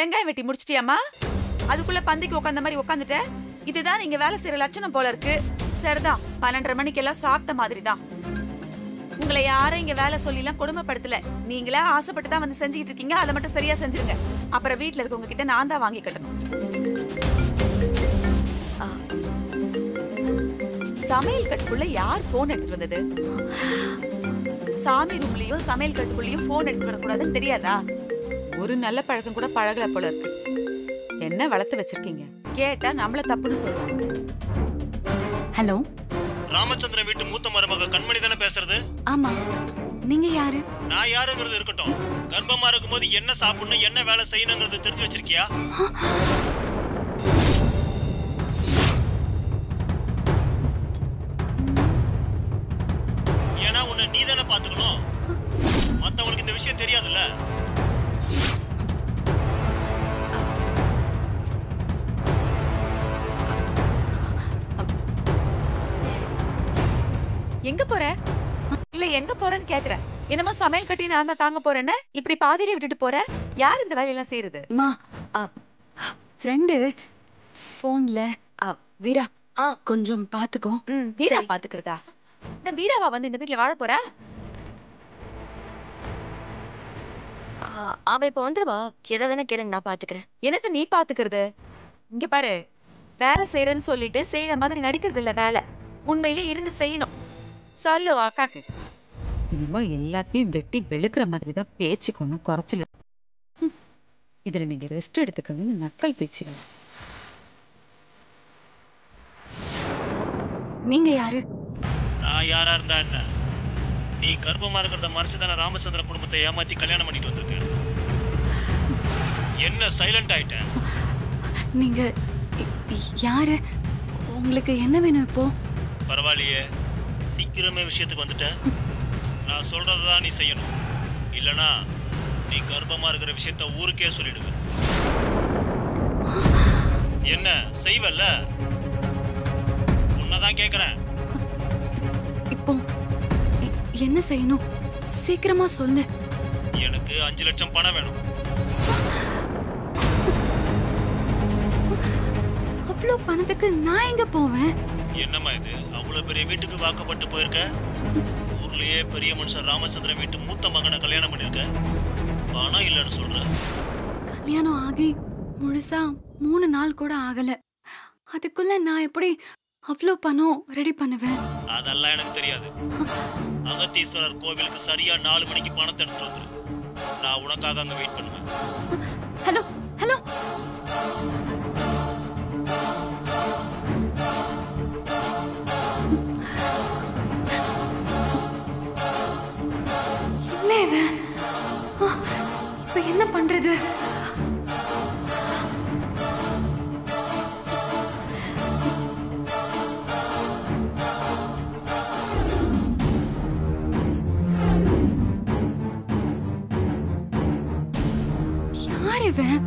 வெங்காயம் வெட்டி முடிச்சிட்டியாமா அதுக்குள்ள பந்திக்கு உட்காந்த மாதிரி உட்காந்துட்ட இதுதான் நீங்க வேலை செய்யற லட்சணம் போல இருக்கு சரிதான் பன்னெண்டரை மணிக்கெல்லாம் சாப்பிட்ட மாதிரி தான் உங்களை யாரும் இங்க வேலை சொல்லி எல்லாம் கொடுமைப்படுத்தல நீங்களே ஆசைப்பட்டு தான் வந்து செஞ்சுக்கிட்டு இருக்கீங்க அதை மட்டும் சரியா செஞ்சிருங்க அப்புறம் வீட்ல இருக்கவங்க கிட்ட நான் தான் வாங்கி கட்டணும் ஆ. சமையல் கட்டுக்குள்ள யார் போன் எடுத்துட்டு வந்தது சாமி ரூம்லயும் சமையல் கட்டுக்குள்ளயும் போன் எடுத்துட்டு வரக்கூடாதுன்னு தெரியாதா ஒரு நல்ல பழக்கம் கூட பழகல போல இருக்கு என்ன வளர்த்து வச்சிருக்கீங்க கேட்டா நம்மள தப்புன்னு சொல்லுவாங்க ஹலோ ராமச்சந்திரன் வீட்டு மூத்த மருமக கண்மணி தானே பேசுறது ஆமா நீங்க யாரு நான் யாருங்கிறது இருக்கட்டும் கர்ப்பமா இருக்கும்போது என்ன சாப்பிடணும் என்ன வேலை செய்யணுங்கிறது தெரிஞ்சு வச்சிருக்கியா ஏன்னா உன்னை நீ தானே பாத்துக்கணும் மத்தவங்களுக்கு இந்த விஷயம் தெரியாதுல்ல எங்க போற இல்ல எங்க போறேன்னு கேக்குறேன் என்னமோ சமையல் கட்டி நான் தான் தாங்க போறேன்னு இப்படி பாதியிலே விட்டுட்டு போற யார் இந்த வேலையெல்லாம் செய்யறது அம்மா ஃப்ரெண்டு ஃபோன்ல வீரா ஆ கொஞ்சம் பாத்துக்கோ ம் வீரா சரி. பாத்துக்கிறதா இந்த வீராவா வந்து இந்த வீட்ல வாழ போற ஆ, அவ இப்ப வந்துருவா எதாதானே கேளுங்க நான் பாத்துக்கிறேன் என்னத்த நீ பாத்துக்கிறது இங்க பாரு வேலை செய்யறேன்னு சொல்லிட்டு செய்யற மாதிரி நடிக்கிறது இல்ல வேலை உண்மையிலே இருந்து செய்யணும் சொல்லு அக்காக்கு இனிமே எல்லாத்தையும் வெட்டி வெளுக்கிற மாதிரி தான் பேச்சுக்கு ஒன்றும் குறைச்சல ம். இதுல நீங்க ரெஸ்ட் எடுத்துக்கங்க நக்கல் பேச்சு நீங்க யாரு நான் யாரா இருந்தா என்ன நீ கர்ப்பமா இருக்கிறத மறைச்சு தானே ராமச்சந்திரன் குடும்பத்தை ஏமாத்தி கல்யாணம் பண்ணிட்டு வந்திருக்க என்ன சைலண்ட் ஆயிட்ட நீங்க ய- யாரு உங்களுக்கு என்ன வேணும் இப்போ பரவாயில்லையே சீக்கிரமே விஷயத்துக்கு வந்துட்ட நான் சொல்றதுதான் நீ செய்யணும் இல்லனா நீ கர்ப்பமா இருக்கிற விஷயத்த ஊருக்கே சொல்லிடுவேன் என்ன செய்வல்ல உன்னதான் கேக்குறேன் இப்போ எ- என்ன செய்யணும் சீக்கிரமா சொல்லு எனக்கு அஞ்சு லட்சம் பணம் வேணும் அவ்வளோ பணத்துக்கு நான் எங்க போவேன் என்னம்மா இது அவ்வளவு பெரிய வீட்டுக்கு வாக்கப்பட்டு போயிருக்க ஊர்லயே பெரிய மனுஷன் ராமச்சந்திரன் வீட்டு மூத்த மகனை கல்யாணம் பண்ணிருக்க பணம் இல்லைன்னு சொல்ற கல்யாணம் ஆகி முழுசா மூணு நாள் கூட ஆகல அதுக்குள்ள நான் எப்படி அவ்வளோ பணம் ரெடி பண்ணுவேன் அதெல்லாம் எனக்கு தெரியாது அகத்தீஸ்வரர் கோவிலுக்கு சரியா நாலு மணிக்கு பணத்தை எடுத்துட்டு வந்துரு நான் உனக்காக அங்க வெயிட் பண்ணுவேன் ஹலோ ஹலோ என்ன இவன்? ஆ, இப்ப என்ன பண்றது யார் இவன்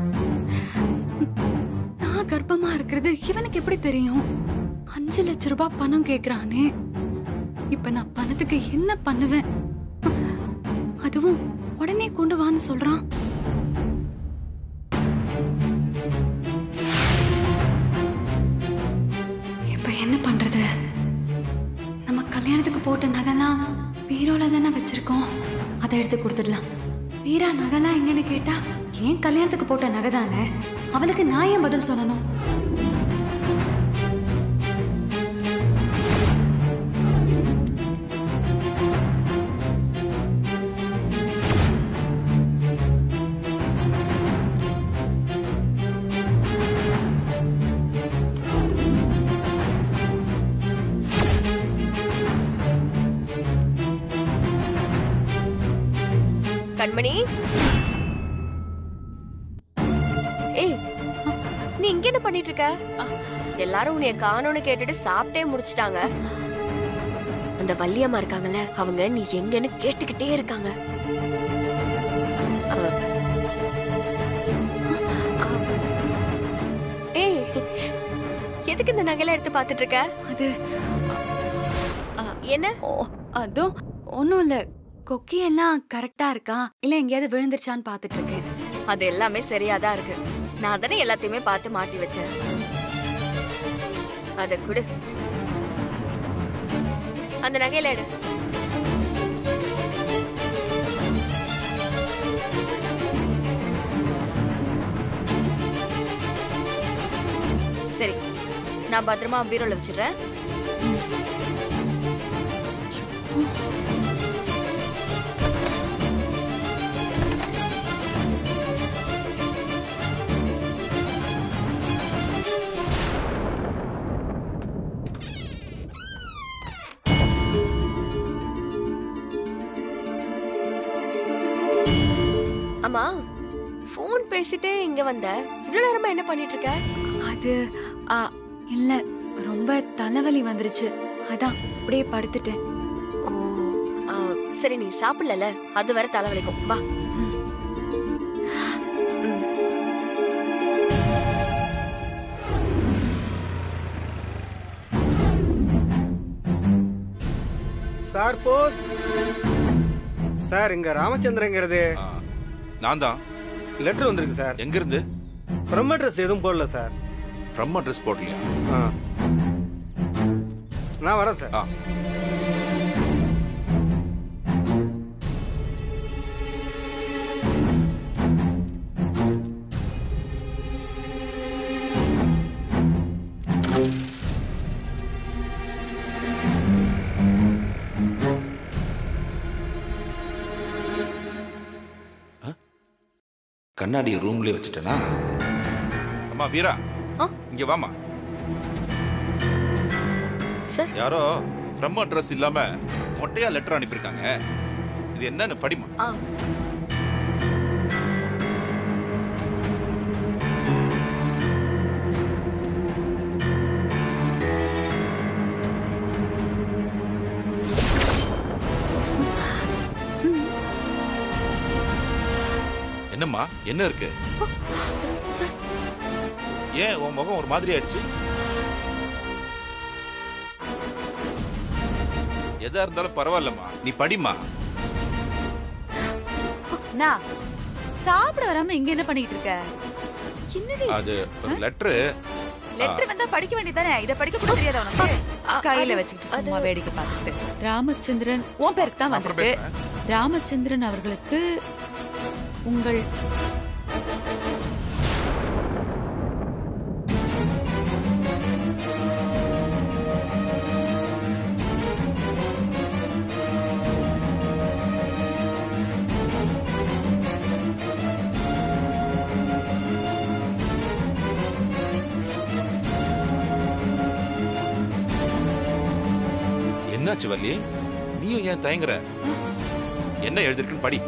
நான் கர்ப்பமா இருக்கிறது இவனுக்கு எப்படி தெரியும் அஞ்சு லட்ச ரூபாய் பணம் கேக்குறானே இப்ப நான் பணத்துக்கு என்ன பண்ணுவேன் அதுவும் உடனே கொண்டு வான்னு சொல்றான் இப்ப என்ன பண்றது நம்ம கல்யாணத்துக்கு போட்ட நகைலாம் பீரோல தானே வச்சிருக்கோம் அதை எடுத்து கொடுத்துடலாம் வீரா நகைலாம் எங்கன்னு கேட்டா ஏன் கல்யாணத்துக்கு போட்ட நகை தானே அவளுக்கு நான் ஏன் பதில் சொல்லணும் கண்மணி ஏய் நீ இங்க என்ன பண்ணிட்டு இருக்க எல்லாரும் உன்னைய காணோன்னு கேட்டுட்டு சாப்பிட்டே முடிச்சிட்டாங்க அந்த வள்ளியம்மா இருக்காங்கல்ல அவங்க நீ எங்கன்னு கேட்டுக்கிட்டே இருக்காங்க அ, அ, ஏய் எதுக்கு இந்த நகையெல்லாம் எடுத்து பார்த்துட்டு இருக்க அது என்ன ஓ அதுவும் ஒன்றும் இல்லை கொக்கி எல்லாம் கரெக்டா இருக்கா இல்லை எங்கேயாவது விழுந்துருச்சான்னு பார்த்துட்டு இருக்கேன் அது எல்லாமே சரியா தான் இருக்கு நான் தானே எல்லாத்தையுமே பார்த்து மாட்டி வச்சேன் அத குடு அந்த நகையில எடு சரி நான் பத்திரமா பீரோல வச்சிடுறேன் அம்மா ஃபோன் பேசிட்டே இங்க வந்த இவ்வளவு நேரமா என்ன பண்ணிட்டு இருக்க அது ஆ, இல்ல ரொம்ப தலைவலி வந்துருச்சு அதான் அப்படியே படுத்துட்டேன் ஓ ஆ, சரி நீ சாப்பிடல அது வரை தலைவலிக்கும் வா ம். சார் போஸ்ட் சார் இங்க ராமச்சந்திரங்கிறது ஆ, நான் தான் லெட்டர் வந்திருக்கு சார் எங்கிருந்து ஃப்ரம் அட்ரஸ் எதுவும் போடல சார் ஃப்ரம் அட்ரஸ் போடலையா ஆ நான் வரேன் சார் ஆ கண்ணாடியை ரூம்லயே வச்சுட்டேனா அம்மா வீரா ஆ? இங்க வாமா சார் யாரோ ஃப்ரம் அட்ரஸ் இல்லாம மொட்டையா லெட்டர் அனுப்பியிருக்காங்க இது என்னன்னு படிமா ஆ என்னம்மா என்ன இருக்கு சார் ஏன் உன் முகம் ஒரு மாதிரி ஆயிடுச்சு எதா இருந்தாலும் பரவாயில்லம்மா நீ படிமா நான் சாப்பிட வராம இங்க என்ன பண்ணிட்டு இருக்க என்னடி அது ஒரு லெட்டரு லெட்டர் வந்தா படிக்க வேண்டியதானே இத படிக்க கூட தெரியாத உனக்கு அ- கையில அது- வச்சுக்கிட்டு அது- சும்மா வேடிக்கை பார்த்துட்டு ராமச்சந்திரன் உன் பேருக்கு தான் அப்புறம் வந்திருக்கு பேசுறேன். ராமச்சந்திரன் அவர்களுக்கு உங்கள் என்னாச்சு வள்ளி நீயும் ஏன் தயங்குற என்ன எழுதிருக்குன்னு படி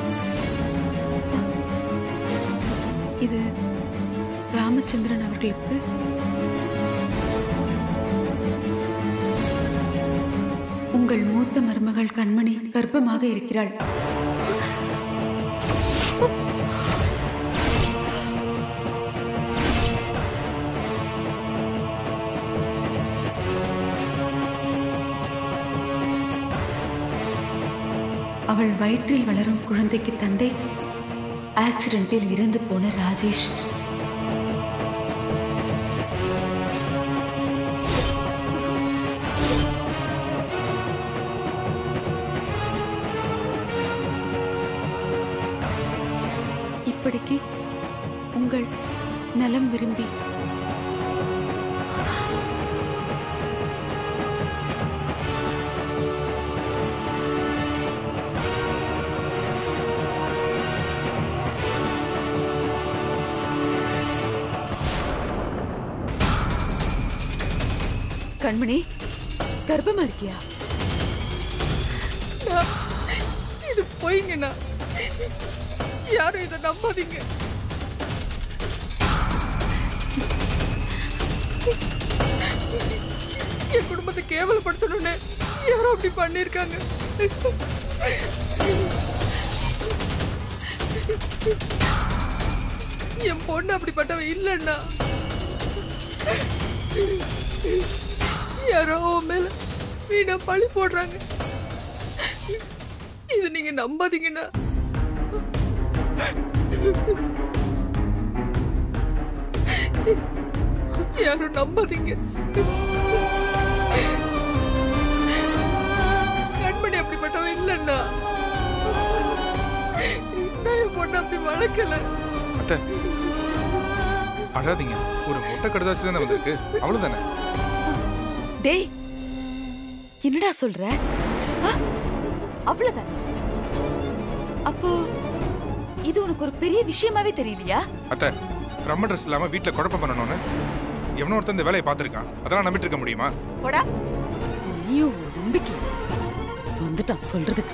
இது ராமச்சந்திரன் அவர்களுக்கு உங்கள் மூத்த மருமகள் கண்மணி கர்ப்பமாக இருக்கிறாள் அவள் வயிற்றில் வளரும் குழந்தைக்கு தந்தை ஆக்சிடென்ட்டில் இறந்து போன ராஜேஷ் இப்படிக்கு உங்கள் நலம் விரும்பி கண்மணி கர்ப்பமா இருக்கியா இது பொய்ங்கண்ணா யாரும் இதை நம்பாதீங்க என் குடும்பத்தை கேவலப்படுத்தணும்னு யாரோ அப்படி பண்ணிருக்காங்க என் பொண்ணு அப்படிப்பட்டவ இல்லைன்னா யாரோ உன் மேல வீணா பழி போடுறாங்க இது நீங்க நம்பாதீங்கண்ணா யாரும் நம்பாதீங்க கண்மணி அப்படிப்பட்டவன் இல்லைன்னா நான் என் பொண்ணை அப்படி வளர்க்கல அத்தை அழாதீங்க ஒரு மொட்டை கடுதாசி தானே வந்திருக்கு அவ்வளவுதானே டேய் என்னடா சொல்ற ஆ? அவ்வளவுதானே அப்போ இது உனக்கு ஒரு பெரிய விஷயமாவே தெரியலையா அத்தை ஃப்ரம் ட்ரெஸ் இல்லாம வீட்ல குழப்பம் பண்ணணும்னு எவனோ ஒருத்தன் இந்த வேலையை பார்த்திருக்கான் அதெல்லாம் நம்பிட்டு இருக்க முடியுமா போடா நீயும் ஒரு நம்பிக்கை வந்துட்டான் சொல்றதுக்கு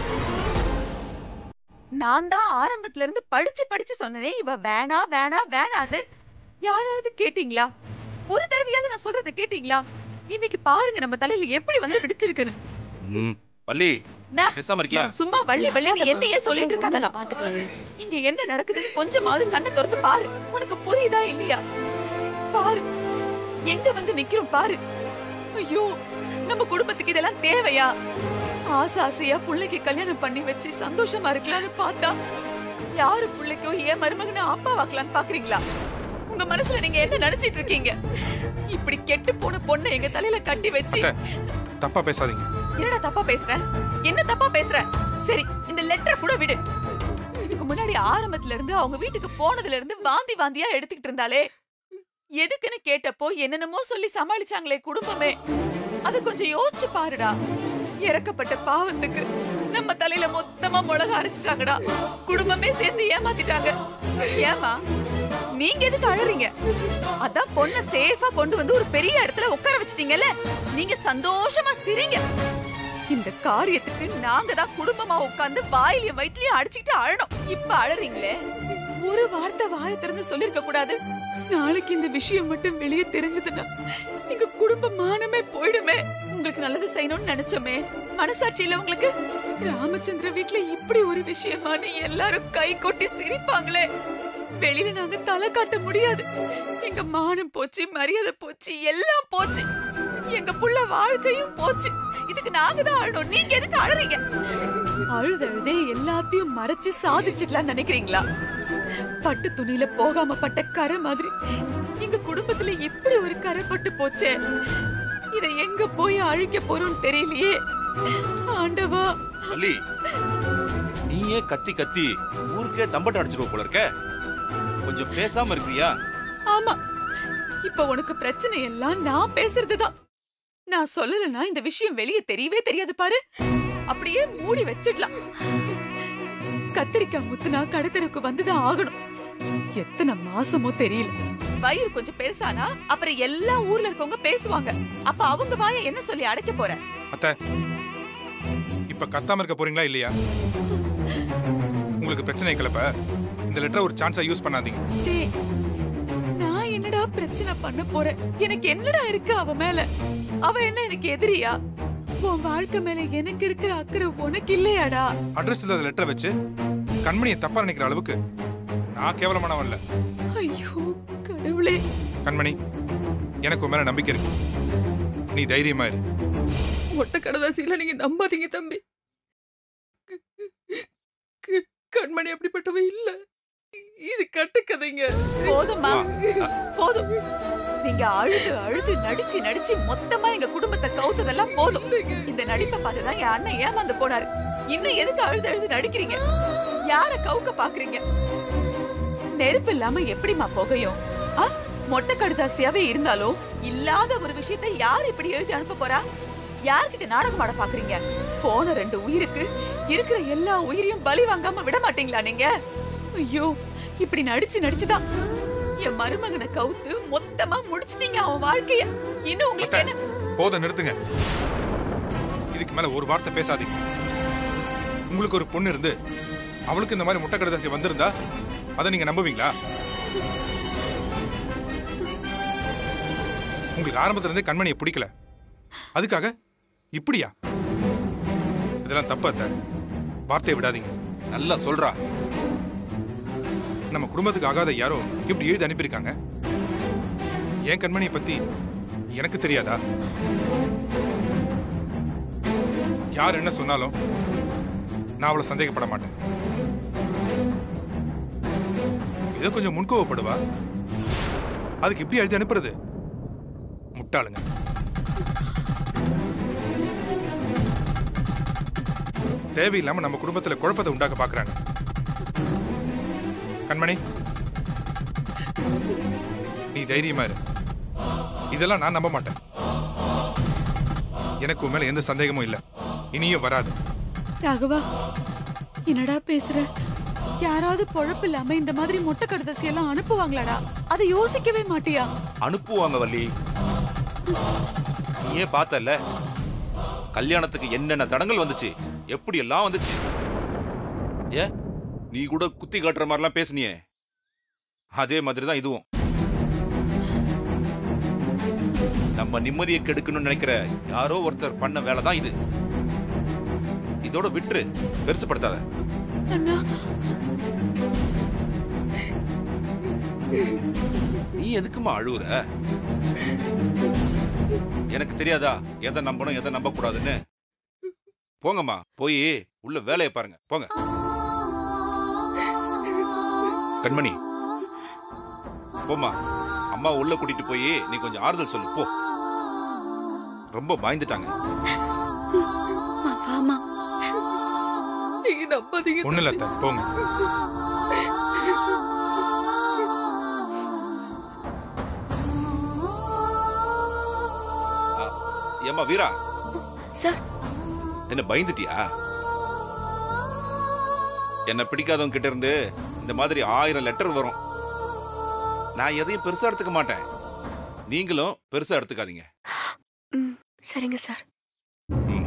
நான் தான் ஆரம்பத்துல இருந்து படிச்சு படிச்சு சொன்னனே இவ வேணா வேணா வேணான்னு யாராவது கேட்டீங்களா ஒரு தடவையாவது நான் சொல்றத கேட்டீங்களா இன்னைக்கு பாருங்க நம்ம தலையில எப்படி வந்து பிடிச்சிருக்குன்னு ம் பள்ளி நான் பேசாம இருக்கியா சும்மா வள்ளி வள்ளி என்னையே சொல்லிட்டு இருக்காதலாம் பாத்துக்கலாம் இங்க என்ன நடக்குதுன்னு கொஞ்சமாவது கண்ணை திறந்து பாரு உனக்கு புரியுதா இல்லையா பாரு எங்க வந்து நிக்கிறோம் பாரு ஐயோ நம்ம குடும்பத்துக்கு இதெல்லாம் தேவையா ஆசை ஆசையா புள்ளைக்கு கல்யாணம் பண்ணி வச்சு சந்தோஷமா இருக்கலாம்னு பார்த்தா யாரு புள்ளைக்கோ ஏன் மருமகனை அப்பா வாக்கலான்னு பாக்குறீங்களா உங்க மனசுல நீங்க என்ன நினைச்சிட்டு இருக்கீங்க இப்படி கெட்டு போன பொண்ணை எங்க தலையில கட்டி வச்சு அத்தை தப்பா பேசாதீங்க என்னடா தப்பா பேசுற என்ன தப்பா பேசுற சரி இந்த லெட்டர் கூட விடு இதுக்கு முன்னாடி ஆரம்பத்துல இருந்து அவங்க வீட்டுக்கு போனதுல இருந்து வாந்தி வாந்தியா எடுத்துக்கிட்டு இருந்தாலே எதுக்குன்னு கேட்டப்போ என்னென்னமோ சொல்லி சமாளிச்சாங்களே குடும்பமே அத கொஞ்சம் யோசிச்சு பாருடா இறக்கப்பட்ட பாவத்துக்கு நம்ம தலையில மொத்தமா மிளகா அரைச்சிட்டாங்கடா குடும்பமே சேர்ந்து ஏமாத்திட்டாங்க ஏமா நீங்க எதுக்கு அழறீங்க அதான் பொண்ண சேஃபா கொண்டு வந்து ஒரு பெரிய இடத்துல உட்கார வச்சிட்டீங்கல்ல நீங்க சந்தோஷமா சிரிங்க இந்த காரியத்துக்கு நாங்க தான் குடும்பமா உட்கார்ந்து வாயிலையும் வயிற்றுலயும் அடிச்சுக்கிட்டு அழணும் இப்ப அழறீங்களே ஒரு வார்த்தை வாயை திறந்து சொல்லிருக்க கூடாது நாளைக்கு இந்த விஷயம் மட்டும் வெளியே தெரிஞ்சதுன்னா எங்க குடும்ப மானமே போயிடுமே உங்களுக்கு நல்லது செய்யணும்னு நினைச்சோமே மனசாட்சி இல்ல உங்களுக்கு ராமச்சந்திர வீட்ல இப்படி ஒரு விஷயமான்னு எல்லாரும் கை கொட்டி சிரிப்பாங்களே வெளியில நாங்க தலை காட்ட முடியாது எங்க மானம் போச்சு மரியாதை போச்சு எல்லாம் போச்சு எங்க புள்ள வாழ்க்கையும் போச்சு இதுக்கு நாங்க தான் அழணும் நீங்க எதுக்கு அழறீங்க அழுது அழுதே எல்லாத்தையும் மறைச்சு சாதிச்சிடலாம் நினைக்கிறீங்களா பட்டு துணியில போகாம பட்ட கரை மாதிரி எங்க குடும்பத்துல இப்படி ஒரு கரை பட்டு போச்சே இத எங்க போய் அழிக்க போறோம்னு தெரியலையே ஆண்டவா பள்ளி நீயே கத்தி கத்தி ஊருக்கே தம்பட்ட அடிச்சிருவ போல இருக்க கொஞ்சம் பேசாம இருக்கிறியா ஆமா இப்ப உனக்கு பிரச்சனை எல்லாம் நான் பேசுறதுதான் நான் சொல்லலனா இந்த விஷயம் வெளியே தெரியவே தெரியாது பாரு அப்படியே மூடி வச்சிடலாம் கத்திரிக்காய் முத்துனா கடத்தருக்கு வந்துதான் ஆகணும் எத்தனை மாசமோ தெரியல வயிறு கொஞ்சம் பெருசானா அப்புறம் எல்லா ஊர்ல இருக்கவங்க பேசுவாங்க அப்ப அவங்க வாயை என்ன சொல்லி அடைக்க போற அத்தை இப்ப கத்தாம இருக்க போறீங்களா இல்லையா உங்களுக்கு பிரச்சனை கிளப்ப இந்த லெட்டரை ஒரு சான்ஸா யூஸ் பண்ணாதீங்க டேய், நான் என்னடா பிரச்சனை பண்ண போறேன் எனக்கு என்னடா இருக்கு அவ மேல அவ என்ன எனக்கு எதிரியா உன் வாழ்க்கை மேல எனக்கு இருக்கிற அக்கறை உனக்கு இல்லையாடா அட்ரஸ் இல்லாத லெட்டரை வச்சு கண்மணியை தப்பா நினைக்கிற அளவுக்கு நான் கேவலமானவன் இல்ல ஐயோ கடவுளே கண்மணி எனக்கு உன் மேல நம்பிக்கை இருக்கு நீ தைரியமா இரு ஒட்ட கடதாசியில நீங்க நம்பாதீங்க தம்பி க- கண்மணி அப்படிப்பட்டவ இல்ல இது கட்டுக்கதைங்க போதும்மா போதும் நீங்க அழுது அழுது நடிச்சு நடிச்சு மொத்தமா எங்க குடும்பத்தை கவுத்ததெல்லாம் போதும் இந்த நடிப்பை பார்த்துதான் என் அண்ணன் ஏமாந்து போனாரு இன்னும் எதுக்கு அழுது அழுது நடிக்கிறீங்க யார கவுக்க பாக்குறீங்க நெருப்பு இல்லாம எப்படிம்மா புகையும் ஆ? மொட்டை கடுதாசியாவே இருந்தாலும் இல்லாத ஒரு விஷயத்தை யார் இப்படி எழுதி அனுப்ப போறா யார்கிட்ட நாடகம் ஆட பாக்குறீங்க போன ரெண்டு உயிருக்கு இருக்கிற எல்லா உயிரையும் பலி வாங்காம விட மாட்டீங்களா நீங்க ஐயோ இப்படி நடிச்சு நடிச்சுதான் என் மருமகனை கவுத்து மொத்தமா முடிச்சிட்டீங்க அவன் வாழ்க்கைய இன்னும் உங்களுக்கு என்ன போத நிறுத்துங்க இதுக்கு மேல ஒரு வார்த்தை பேசாதீங்க உங்களுக்கு ஒரு பொண்ணு இருந்து அவளுக்கு இந்த மாதிரி முட்டை கடுதாசி வந்திருந்தா அதை நீங்க நம்புவீங்களா உங்களுக்கு ஆரம்பத்துல இருந்தே கண்மணியை பிடிக்கல அதுக்காக இப்படியா இதெல்லாம் தப்பு அத்தை வார்த்தையை விடாதீங்க நல்லா சொல்றா நம்ம குடும்பத்துக்கு ஆகாத யாரோ இப்படி எழுதி அனுப்பியிருக்காங்க என் கண்மணியை பத்தி எனக்கு தெரியாதா யார் என்ன சொன்னாலும் நான் அவளை சந்தேகப்பட மாட்டேன் ஏதோ கொஞ்சம் முன்கோவப்படுவா அதுக்கு இப்படி எழுதி அனுப்புறது முட்டாளுங்க தேவையில்லாம நம்ம குடும்பத்துல குழப்பத்தை உண்டாக்க பாக்குறாங்க கண்மணி நீ தைரியமா இரு இதெல்லாம் நான் நம்ப மாட்டேன் எனக்கு உன் மேல எந்த சந்தேகமும் இல்ல இனியும் வராது ராகவா என்னடா பேசுற யாராவது பொழப்பு இல்லாம இந்த மாதிரி மொட்டை கடுதாசி எல்லாம் அனுப்புவாங்களாடா அதை யோசிக்கவே மாட்டியா அனுப்புவாங்க வள்ளி நீயே பார்த்தல கல்யாணத்துக்கு என்னென்ன தடங்கள் வந்துச்சு எப்படி எல்லாம் வந்துச்சு ஏ நீ கூட குத்தி காட்டுற மாதிரிலாம் பேசுனியே அதே மாதிரி தான் இதுவும் நம்ம நிம்மதியை கெடுக்கணும்னு நினைக்கிற யாரோ ஒருத்தர் பண்ண வேலை தான் இது இதோட விட்டுரு பெருசுப்படுத்தாத அண்ணா நீ எதுக்குமா அழுவுற எனக்கு தெரியாதா எதை நம்பணும் எதை நம்ப கூடாதுன்னு போங்கம்மா போய் உள்ள வேலையை பாருங்க போங்க கண்மணி போம்மா அம்மா உள்ள கூட்டிட்டு போய் நீ கொஞ்சம் ஆறுதல் சொல்லு போ ரொம்ப பயந்துட்டாங்க வாமா நீங்க நம்பாதீங்க ஒண்ணு இல்ல அத்தை, போங்க ஏம்மா வீரா சார் என்ன பயந்துட்டியா என்ன பிடிக்காதவங்க கிட்ட இருந்து இந்த மாதிரி ஆயிரம் லெட்டர் வரும் நான் எதையும் பெருசா எடுத்துக்க மாட்டேன் நீங்களும் பெருசா எடுத்துக்காதீங்க ம் சரிங்க சார் ம்.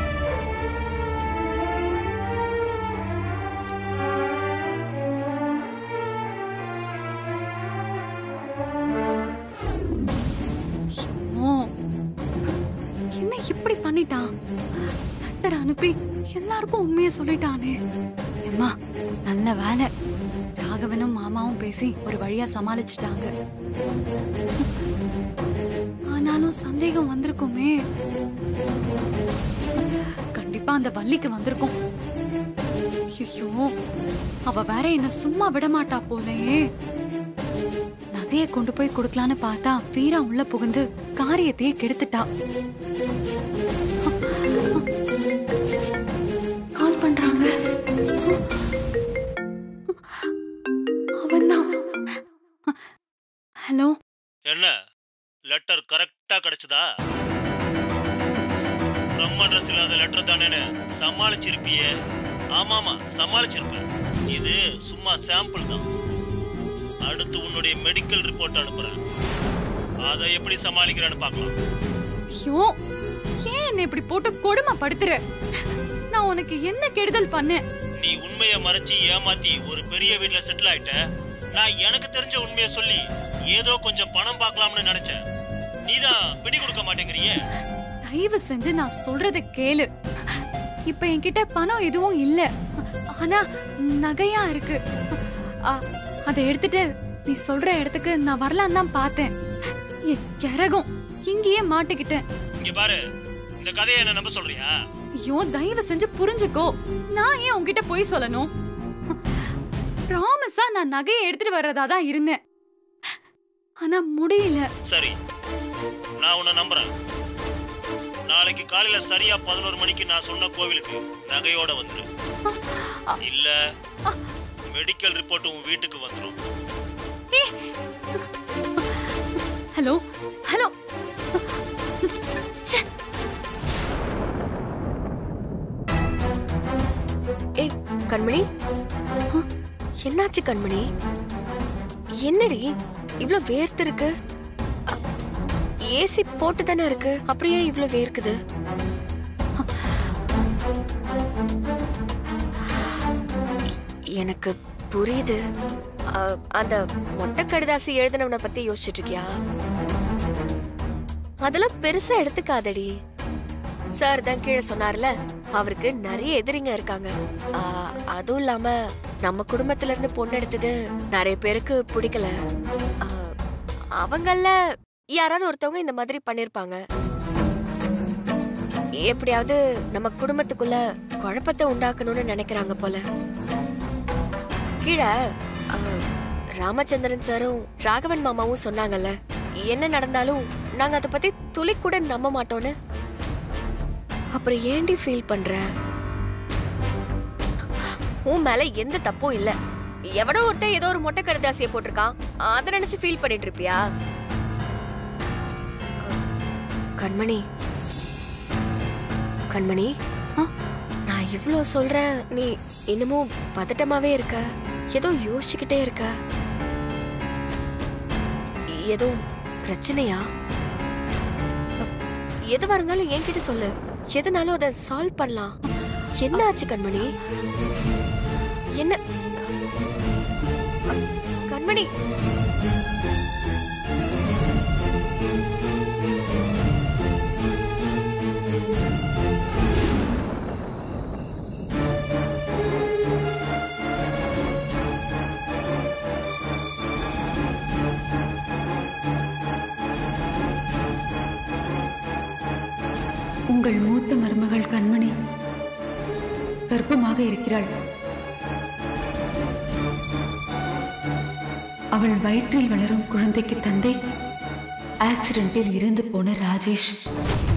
ஓ என்ன இப்படி பண்ணிட்டான் லெட்டர் அனுப்பி எல்லாருக்கும் உண்மையை சொல்லிட்டானே எம்மா நல்ல வேலை ராகவனும் மாமாவும் பேசி ஒரு வழியா சமாளிச்சிட்டாங்க ஆனாலும் சந்தேகம் வந்திருக்குமே கண்டிப்பா அந்த வள்ளிக்கு வந்திருக்கும் ஐயோ அவ வேற என்ன சும்மா விட மாட்டா போலயே நகைய கொண்டு போய் கொடுக்கலான்னு பார்த்தா வீரா உள்ள புகுந்து காரியத்தையே கெடுத்துட்டா கால் பண்றாங்க அவன்தான் ஹலோ என்ன லெட்டர் கரெக்டா கிடைச்சதா பிரம்ம ட்ரெஸ் இல்லாத லெட்டர் தானேன்னு சமாளிச்சிருப்பியே ஆமாமா சமாளிச்சிருப்பேன் இது சும்மா சாம்பிள் தான் அடுத்து உன்னுடைய மெடிக்கல் ரிப்போர்ட் அனுப்புறேன் அதை எப்படி சமாளிக்கிறேன்னு பார்க்கலாம் ஐயோ ஏன் என்ன இப்படி போட்டு கொடுமைப்படுத்துற நான் உனக்கு என்ன கெடுதல் பண்ணேன் நீ உண்மையை மறைச்சு ஏமாத்தி ஒரு பெரிய வீட்ல செட்டில் ஆயிட்ட நான் எனக்கு தெரிஞ்ச உண்மையை சொல்லி ஏதோ கொஞ்சம் பணம் பார்க்கலாம்னு நினைச்சேன் நீதான் பிடி கொடுக்க மாட்டேங்கிறியே தயவு செஞ்சு நான் சொல்றத கேளு இப்ப என்கிட்ட பணம் எதுவும் இல்ல ஆனா நகையா இருக்கு அ- அதை எடுத்துட்டு நீ சொல்ற இடத்துக்கு நான் வரலாம் தான் பார்த்தேன் என் கிரகம் இங்கேயே மாட்டிக்கிட்டேன் இங்க பாரு இந்த கதையை என்ன நம்ப சொல்றியா ஐயோ தயவு செஞ்சு புரிஞ்சுக்கோ நான் ஏன் உன்கிட்ட போய் சொல்லணும் ப்ராமிஸா நான் நகையை எடுத்துட்டு வர்றதா தான் இருந்தேன் ஆனா முடியல சரி நான் உன்னை நம்புறேன் நாளைக்கு காலையில சரியா பதினோரு மணிக்கு நான் சொன்ன கோவிலுக்கு நகையோட வந்துரு இல்ல மெடிக்கல் ரிப்போர்ட் உன் வீட்டுக்கு வந்துரும் ஹலோ ஹலோ ச்சே. ஏய் கண்மணி என்னாச்சு கண்மணி என்னடி இவ்ளோ வேர்த்து இருக்கு ஏசி போட்டு தானே இருக்கு அப்படியே இவ்ளோ வேர்க்குது எனக்கு புரியுது அ, அந்த மொட்டை கடிதாசி எழுதினவனை பத்தி யோசிச்சுட்டு இருக்கியா அதெல்லாம் பெருசா எடுத்துக்காதடி சார் தான் கீழே சொன்னார்ல அவருக்கு நிறைய எதிரிங்க இருக்காங்க ஆ, அதுவும் இல்லாம நம்ம குடும்பத்துல இருந்து பொண்ணு எடுத்தது நிறைய பேருக்கு பிடிக்கல ஆ, அவங்கள யாராவது ஒருத்தவங்க இந்த மாதிரி பண்ணிருப்பாங்க எப்படியாவது நம்ம குடும்பத்துக்குள்ள குழப்பத்தை உண்டாக்கணும்னு நினைக்கிறாங்க போல கீழே ஆ, ராமச்சந்திரன் சாரும் ராகவன் மாமாவும் சொன்னாங்கல்ல என்ன நடந்தாலும் நாங்க அதை பத்தி துளி கூட நம்ப மாட்டோம்னு அப்புறம் ஏண்டி ஃபீல் பண்ற உன் மேல எந்த தப்பும் இல்ல எவனோ ஒருத்தன் ஏதோ ஒரு மொட்டை கடுதாசிய போட்டிருக்கான் அதை நினைச்சு ஃபீல் பண்ணிட்டு இருப்பியா கண்மணி கண்மணி ஆ? நான் இவ்ளோ சொல்றேன் நீ இன்னமும் பதட்டமாவே இருக்க ஏதோ யோசிச்சுக்கிட்டே இருக்க ஏதோ பிரச்சனையா அ, எதுவா இருந்தாலும் என்கிட்ட சொல்லு எதுனாலும் அதை சால்வ் பண்ணலாம் என்ன ஆச்சு கண்மணி என்ன கண்மணி உங்கள் மூத்த மருமகள் கண்மணி கர்ப்பமாக இருக்கிறாள் அவள் வயிற்றில் வளரும் குழந்தைக்கு தந்தை ஆக்சிடென்ட்டில் இறந்து போன ராஜேஷ்